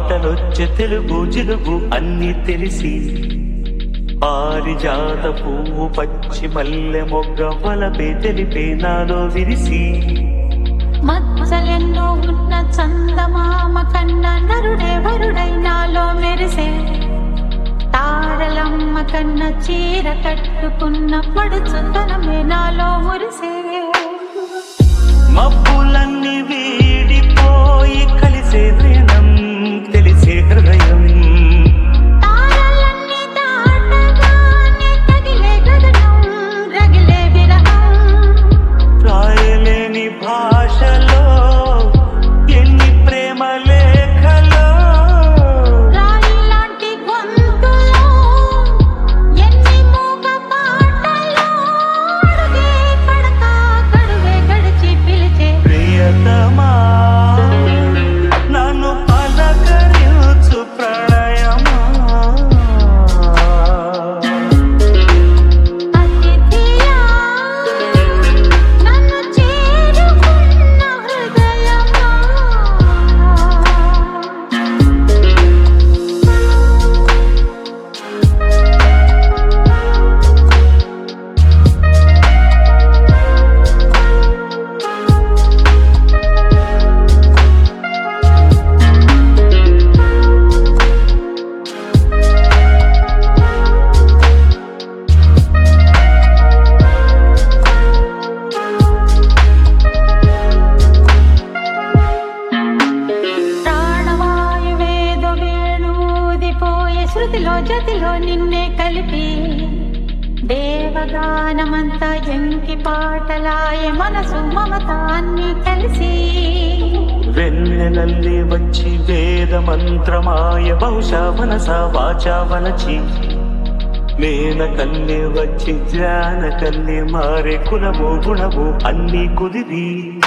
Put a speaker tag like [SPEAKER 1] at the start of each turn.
[SPEAKER 1] పాటలొచ్చే తెలుగు జిలుగు అన్ని తెలిసి పారిజాత పువ్వు పచ్చి మల్లె మొగ్గ వలపే తెలిపే నాలో విరిసి
[SPEAKER 2] మచ్చలెన్నో ఉన్న చందమామ కన్న నరుడే వరుడై నాలో మెరిసే తారలమ్మ కన్న చీర కట్టుకున్న పడుచుతనమే నాలో మురిసే
[SPEAKER 1] మబ్బులన్నీ వీడిపోయి కలిసే నయనం తెలిసే హృదయం
[SPEAKER 2] తారలన్నీ దాటగానే తగిలే గగనం రగిలే విరహం
[SPEAKER 1] రాయలేని భాషలో ఎన్ని ప్రేమ లేఖలో
[SPEAKER 2] రాయిలాంటి గొంతులో ఎన్ని మూగ పాటలో అడుగే పడక గడువే గడిచి పిలిచే
[SPEAKER 1] ప్రియతమా నన్ను పలకరించు ప్రణయమా
[SPEAKER 2] అతిథియా నన్ను చేరుకున్న హృదయమా ప్రాణవాయువేదో వేణూదిపోయే శృతిలో జతిలో నిన్నే కలిపి దేవగానమంతా ఎంకి పాటలాయ మనసు మమత అన్ని కలిసి
[SPEAKER 1] వెన్నెలల్లి వచ్చి వేద మంత్రమాయ బహుశా మనస వాచా వనచి మేన కల్లే వచ్చి జ్ఞాన కల్లే మారే కులము గుణము అన్ని కుదిరి